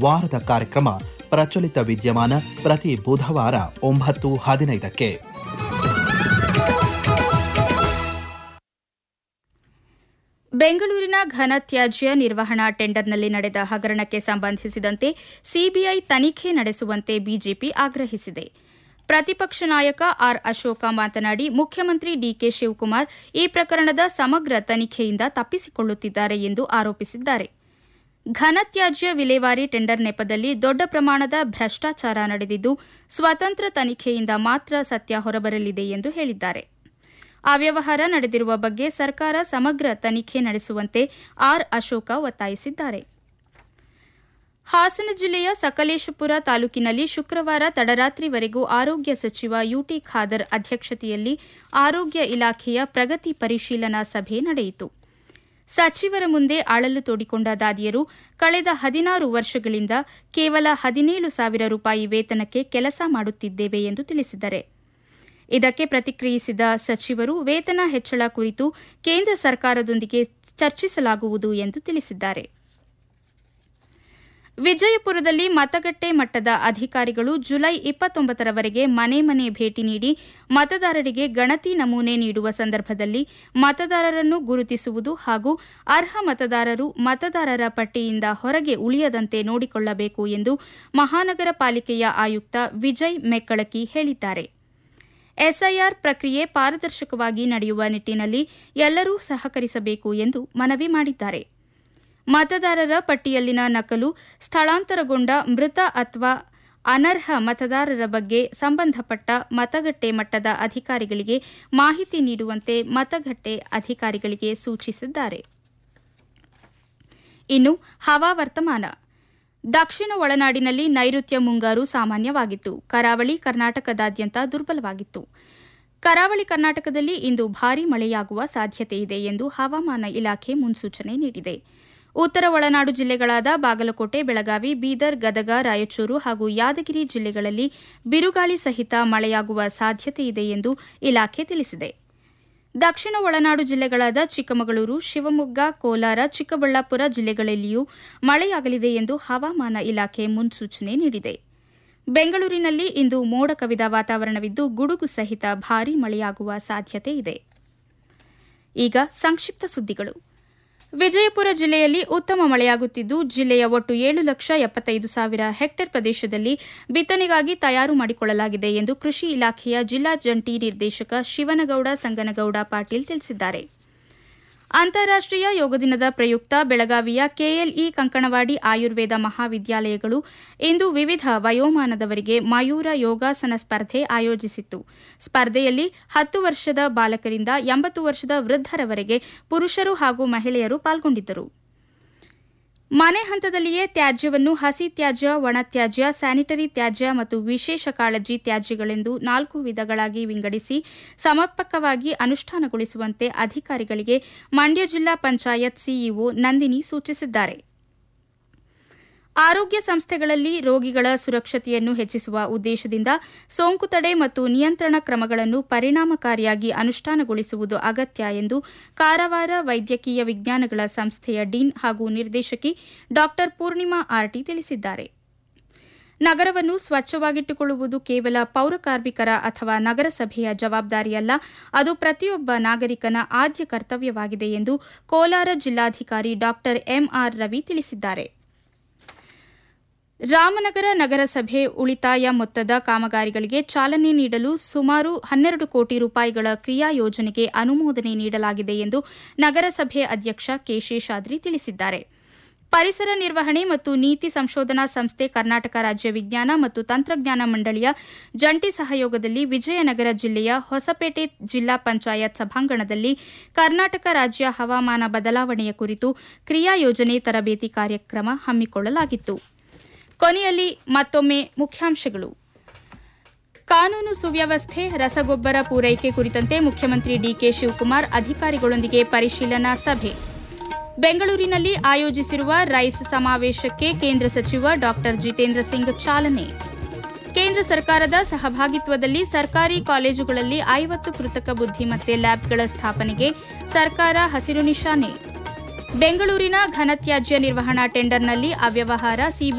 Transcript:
ವಾರದ ಕಾರ್ಯಕ್ರಮ ಪ್ರಚಲಿತ ವಿದ್ಯಮಾನ ಪ್ರತಿ ಬುಧವಾರ ಒಂಬತ್ತು ಹದಿನೈದಕ್ಕೆ ಬೆಂಗಳೂರಿನ ಘನ ತ್ಯಾಜ್ಯ ನಿರ್ವಹಣಾ ಟೆಂಡರ್ನಲ್ಲಿ ನಡೆದ ಹಗರಣಕ್ಕೆ ಸಂಬಂಧಿಸಿದಂತೆ ಸಿಬಿಐ ತನಿಖೆ ನಡೆಸುವಂತೆ ಬಿಜೆಪಿ ಆಗ್ರಹಿಸಿದೆ ಪ್ರತಿಪಕ್ಷ ನಾಯಕ ಆರ್ ಅಶೋಕ ಮಾತನಾಡಿ ಮುಖ್ಯಮಂತ್ರಿ ಡಿಕೆ ಶಿವಕುಮಾರ್ ಈ ಪ್ರಕರಣದ ಸಮಗ್ರ ತನಿಖೆಯಿಂದ ತಪ್ಪಿಸಿಕೊಳ್ಳುತ್ತಿದ್ದಾರೆ ಎಂದು ಆರೋಪಿಸಿದ್ದಾರೆ ಘನತ್ಯಾಜ್ಯ ವಿಲೇವಾರಿ ಟೆಂಡರ್ ನೆಪದಲ್ಲಿ ದೊಡ್ಡ ಪ್ರಮಾಣದ ಭ್ರಷ್ಟಾಚಾರ ನಡೆದಿದ್ದು ಸ್ವತಂತ್ರ ತನಿಖೆಯಿಂದ ಮಾತ್ರ ಸತ್ಯ ಹೊರಬರಲಿದೆ ಎಂದು ಹೇಳಿದ್ದಾರೆ ಅವ್ಯವಹಾರ ನಡೆದಿರುವ ಬಗ್ಗೆ ಸರ್ಕಾರ ಸಮಗ್ರ ತನಿಖೆ ನಡೆಸುವಂತೆ ಆರ್ ಅಶೋಕ ಒತ್ತಾಯಿಸಿದ್ದಾರೆ ಹಾಸನ ಜಿಲ್ಲೆಯ ಸಕಲೇಶಪುರ ತಾಲೂಕಿನಲ್ಲಿ ಶುಕ್ರವಾರ ತಡರಾತ್ರಿವರೆಗೂ ಆರೋಗ್ಯ ಸಚಿವ ಯುಟಿ ಖಾದರ್ ಅಧ್ಯಕ್ಷತೆಯಲ್ಲಿ ಆರೋಗ್ಯ ಇಲಾಖೆಯ ಪ್ರಗತಿ ಪರಿಶೀಲನಾ ಸಭೆ ನಡೆಯಿತು ಸಚಿವರ ಮುಂದೆ ಅಳಲು ತೋಡಿಕೊಂಡ ದಾದಿಯರು ಕಳೆದ ಹದಿನಾರು ವರ್ಷಗಳಿಂದ ಕೇವಲ ಹದಿನೇಳು ಸಾವಿರ ರೂಪಾಯಿ ವೇತನಕ್ಕೆ ಕೆಲಸ ಮಾಡುತ್ತಿದ್ದೇವೆ ಎಂದು ತಿಳಿಸಿದ್ದಾರೆ ಇದಕ್ಕೆ ಪ್ರತಿಕ್ರಿಯಿಸಿದ ಸಚಿವರು ವೇತನ ಹೆಚ್ಚಳ ಕುರಿತು ಕೇಂದ್ರ ಸರ್ಕಾರದೊಂದಿಗೆ ಚರ್ಚಿಸಲಾಗುವುದು ಎಂದು ತಿಳಿಸಿದ್ದಾರೆ ವಿಜಯಪುರದಲ್ಲಿ ಮತಗಟ್ಟೆ ಮಟ್ಟದ ಅಧಿಕಾರಿಗಳು ಜುಲೈ ಇಪ್ಪತ್ತೊಂಬತ್ತರವರೆಗೆ ಮನೆ ಮನೆ ಭೇಟಿ ನೀಡಿ ಮತದಾರರಿಗೆ ಗಣತಿ ನಮೂನೆ ನೀಡುವ ಸಂದರ್ಭದಲ್ಲಿ ಮತದಾರರನ್ನು ಗುರುತಿಸುವುದು ಹಾಗೂ ಅರ್ಹ ಮತದಾರರು ಮತದಾರರ ಪಟ್ಟಿಯಿಂದ ಹೊರಗೆ ಉಳಿಯದಂತೆ ನೋಡಿಕೊಳ್ಳಬೇಕು ಎಂದು ಮಹಾನಗರ ಪಾಲಿಕೆಯ ಆಯುಕ್ತ ವಿಜಯ್ ಮೆಕ್ಕಳಕಿ ಹೇಳಿದ್ದಾರೆ ಎಸ್ಐಆರ್ ಪ್ರಕ್ರಿಯೆ ಪಾರದರ್ಶಕವಾಗಿ ನಡೆಯುವ ನಿಟ್ಟಿನಲ್ಲಿ ಎಲ್ಲರೂ ಸಹಕರಿಸಬೇಕು ಎಂದು ಮನವಿ ಮಾಡಿದ್ದಾರೆ ಮತದಾರರ ಪಟ್ಟಿಯಲ್ಲಿನ ನಕಲು ಸ್ಥಳಾಂತರಗೊಂಡ ಮೃತ ಅಥವಾ ಅನರ್ಹ ಮತದಾರರ ಬಗ್ಗೆ ಸಂಬಂಧಪಟ್ಟ ಮತಗಟ್ಟೆ ಮಟ್ಟದ ಅಧಿಕಾರಿಗಳಿಗೆ ಮಾಹಿತಿ ನೀಡುವಂತೆ ಮತಗಟ್ಟೆ ಅಧಿಕಾರಿಗಳಿಗೆ ಸೂಚಿಸಿದ್ದಾರೆ ಇನ್ನು ಹವಾವರ್ತಮಾನ ದಕ್ಷಿಣ ಒಳನಾಡಿನಲ್ಲಿ ನೈಋತ್ಯ ಮುಂಗಾರು ಸಾಮಾನ್ಯವಾಗಿತ್ತು ಕರಾವಳಿ ಕರ್ನಾಟಕದಾದ್ಯಂತ ದುರ್ಬಲವಾಗಿತ್ತು ಕರಾವಳಿ ಕರ್ನಾಟಕದಲ್ಲಿ ಇಂದು ಭಾರೀ ಮಳೆಯಾಗುವ ಸಾಧ್ಯತೆಯಿದೆ ಎಂದು ಹವಾಮಾನ ಇಲಾಖೆ ಮುನ್ಸೂಚನೆ ನೀಡಿದೆ ಉತ್ತರ ಒಳನಾಡು ಜಿಲ್ಲೆಗಳಾದ ಬಾಗಲಕೋಟೆ ಬೆಳಗಾವಿ ಬೀದರ್ ಗದಗ ರಾಯಚೂರು ಹಾಗೂ ಯಾದಗಿರಿ ಜಿಲ್ಲೆಗಳಲ್ಲಿ ಬಿರುಗಾಳಿ ಸಹಿತ ಮಳೆಯಾಗುವ ಸಾಧ್ಯತೆಯಿದೆ ಎಂದು ಇಲಾಖೆ ತಿಳಿಸಿದೆ ದಕ್ಷಿಣ ಒಳನಾಡು ಜಿಲ್ಲೆಗಳಾದ ಚಿಕ್ಕಮಗಳೂರು ಶಿವಮೊಗ್ಗ ಕೋಲಾರ ಚಿಕ್ಕಬಳ್ಳಾಪುರ ಜಿಲ್ಲೆಗಳಲ್ಲಿಯೂ ಮಳೆಯಾಗಲಿದೆ ಎಂದು ಹವಾಮಾನ ಇಲಾಖೆ ಮುನ್ಸೂಚನೆ ನೀಡಿದೆ ಬೆಂಗಳೂರಿನಲ್ಲಿ ಇಂದು ಮೋಡ ಕವಿದ ವಾತಾವರಣವಿದ್ದು ಗುಡುಗು ಸಹಿತ ಭಾರೀ ಮಳೆಯಾಗುವ ಸಾಧ್ಯತೆ ಇದೆ ಈಗ ಸಂಕ್ಷಿಪ್ತ ಸುದ್ದಿಗಳು ವಿಜಯಪುರ ಜಿಲ್ಲೆಯಲ್ಲಿ ಉತ್ತಮ ಮಳೆಯಾಗುತ್ತಿದ್ದು ಜಿಲ್ಲೆಯ ಒಟ್ಟು ಏಳು ಲಕ್ಷ ಎಪ್ಪತ್ತೈದು ಸಾವಿರ ಹೆಕ್ಟೇರ್ ಪ್ರದೇಶದಲ್ಲಿ ಬಿತ್ತನೆಗಾಗಿ ತಯಾರು ಮಾಡಿಕೊಳ್ಳಲಾಗಿದೆ ಎಂದು ಕೃಷಿ ಇಲಾಖೆಯ ಜಿಲ್ಲಾ ಜಂಟಿ ನಿರ್ದೇಶಕ ಶಿವನಗೌಡ ಸಂಗನಗೌಡ ಪಾಟೀಲ್ ತಿಳಿಸಿದ್ದಾರೆ ಅಂತಾರಾಷ್ಟೀಯ ಯೋಗ ದಿನದ ಪ್ರಯುಕ್ತ ಬೆಳಗಾವಿಯ ಕೆಎಲ್ಇ ಕಂಕಣವಾಡಿ ಆಯುರ್ವೇದ ಮಹಾವಿದ್ಯಾಲಯಗಳು ಇಂದು ವಿವಿಧ ವಯೋಮಾನದವರಿಗೆ ಮಯೂರ ಯೋಗಾಸನ ಸ್ಪರ್ಧೆ ಆಯೋಜಿಸಿತ್ತು ಸ್ಪರ್ಧೆಯಲ್ಲಿ ಹತ್ತು ವರ್ಷದ ಬಾಲಕರಿಂದ ಎಂಬತ್ತು ವರ್ಷದ ವೃದ್ಧರವರೆಗೆ ಪುರುಷರು ಹಾಗೂ ಮಹಿಳೆಯರು ಪಾಲ್ಗೊಂಡಿದ್ದರು ಮನೆ ಹಂತದಲ್ಲಿಯೇ ತ್ಯಾಜ್ಯವನ್ನು ಹಸಿ ತ್ಯಾಜ್ಯ ಒಣ ತ್ಯಾಜ್ಯ ಸ್ಯಾನಿಟರಿ ತ್ಯಾಜ್ಯ ಮತ್ತು ವಿಶೇಷ ಕಾಳಜಿ ತ್ಯಾಜ್ಯಗಳೆಂದು ನಾಲ್ಕು ವಿಧಗಳಾಗಿ ವಿಂಗಡಿಸಿ ಸಮರ್ಪಕವಾಗಿ ಅನುಷ್ಠಾನಗೊಳಿಸುವಂತೆ ಅಧಿಕಾರಿಗಳಿಗೆ ಮಂಡ್ಯ ಜಿಲ್ಲಾ ಪಂಚಾಯತ್ ಸಿಇಒ ನಂದಿನಿ ಸೂಚಿಸಿದ್ದಾರೆ ಆರೋಗ್ಯ ಸಂಸ್ಥೆಗಳಲ್ಲಿ ರೋಗಿಗಳ ಸುರಕ್ಷತೆಯನ್ನು ಹೆಚ್ಚಿಸುವ ಉದ್ದೇಶದಿಂದ ಸೋಂಕು ತಡೆ ಮತ್ತು ನಿಯಂತ್ರಣ ಕ್ರಮಗಳನ್ನು ಪರಿಣಾಮಕಾರಿಯಾಗಿ ಅನುಷ್ಠಾನಗೊಳಿಸುವುದು ಅಗತ್ಯ ಎಂದು ಕಾರವಾರ ವೈದ್ಯಕೀಯ ವಿಜ್ಞಾನಗಳ ಸಂಸ್ಥೆಯ ಡೀನ್ ಹಾಗೂ ನಿರ್ದೇಶಕಿ ಡಾ ಪೂರ್ಣಿಮಾ ಆರ್ಟಿ ತಿಳಿಸಿದ್ದಾರೆ ನಗರವನ್ನು ಸ್ವಚ್ಛವಾಗಿಟ್ಟುಕೊಳ್ಳುವುದು ಕೇವಲ ಪೌರ ಕಾರ್ಮಿಕರ ಅಥವಾ ನಗರಸಭೆಯ ಜವಾಬ್ದಾರಿಯಲ್ಲ ಅದು ಪ್ರತಿಯೊಬ್ಬ ನಾಗರಿಕನ ಆದ್ಯ ಕರ್ತವ್ಯವಾಗಿದೆ ಎಂದು ಕೋಲಾರ ಜಿಲ್ಲಾಧಿಕಾರಿ ಡಾ ಎಂಆರ್ ರವಿ ತಿಳಿಸಿದ್ದಾರೆ ರಾಮನಗರ ನಗರಸಭೆ ಉಳಿತಾಯ ಮೊತ್ತದ ಕಾಮಗಾರಿಗಳಿಗೆ ಚಾಲನೆ ನೀಡಲು ಸುಮಾರು ಹನ್ನೆರಡು ಕೋಟಿ ರೂಪಾಯಿಗಳ ಕ್ರಿಯಾ ಯೋಜನೆಗೆ ಅನುಮೋದನೆ ನೀಡಲಾಗಿದೆ ಎಂದು ನಗರಸಭೆ ಅಧ್ಯಕ್ಷ ಕೆ ಶೇಷಾದ್ರಿ ತಿಳಿಸಿದ್ದಾರೆ ಪರಿಸರ ನಿರ್ವಹಣೆ ಮತ್ತು ನೀತಿ ಸಂಶೋಧನಾ ಸಂಸ್ಥೆ ಕರ್ನಾಟಕ ರಾಜ್ಯ ವಿಜ್ಞಾನ ಮತ್ತು ತಂತ್ರಜ್ಞಾನ ಮಂಡಳಿಯ ಜಂಟಿ ಸಹಯೋಗದಲ್ಲಿ ವಿಜಯನಗರ ಜಿಲ್ಲೆಯ ಹೊಸಪೇಟೆ ಜಿಲ್ಲಾ ಪಂಚಾಯತ್ ಸಭಾಂಗಣದಲ್ಲಿ ಕರ್ನಾಟಕ ರಾಜ್ಯ ಹವಾಮಾನ ಬದಲಾವಣೆಯ ಕುರಿತು ಕ್ರಿಯಾ ಯೋಜನೆ ತರಬೇತಿ ಕಾರ್ಯಕ್ರಮ ಹಮ್ಮಿಕೊಳ್ಳಲಾಗಿತ್ತು ಕೊನೆಯಲ್ಲಿ ಮತ್ತೊಮ್ಮೆ ಮುಖ್ಯಾಂಶಗಳು ಕಾನೂನು ಸುವ್ಯವಸ್ಥೆ ರಸಗೊಬ್ಬರ ಪೂರೈಕೆ ಕುರಿತಂತೆ ಮುಖ್ಯಮಂತ್ರಿ ಡಿಕೆ ಶಿವಕುಮಾರ್ ಅಧಿಕಾರಿಗಳೊಂದಿಗೆ ಪರಿಶೀಲನಾ ಸಭೆ ಬೆಂಗಳೂರಿನಲ್ಲಿ ಆಯೋಜಿಸಿರುವ ರೈಸ್ ಸಮಾವೇಶಕ್ಕೆ ಕೇಂದ್ರ ಸಚಿವ ಡಾ ಜಿತೇಂದ್ರ ಸಿಂಗ್ ಚಾಲನೆ ಕೇಂದ್ರ ಸರ್ಕಾರದ ಸಹಭಾಗಿತ್ವದಲ್ಲಿ ಸರ್ಕಾರಿ ಕಾಲೇಜುಗಳಲ್ಲಿ ಐವತ್ತು ಕೃತಕ ಬುದ್ಧಿಮತ್ತೆ ಲ್ಯಾಬ್ಗಳ ಸ್ಥಾಪನೆಗೆ ಸರ್ಕಾರ ಹಸಿರು ನಿಶಾನೆ ಬೆಂಗಳೂರಿನ ಘನತ್ಯಾಜ್ಯ ನಿರ್ವಹಣಾ ಟೆಂಡರ್ನಲ್ಲಿ ಅವ್ಯವಹಾರ ಸಿಬಿ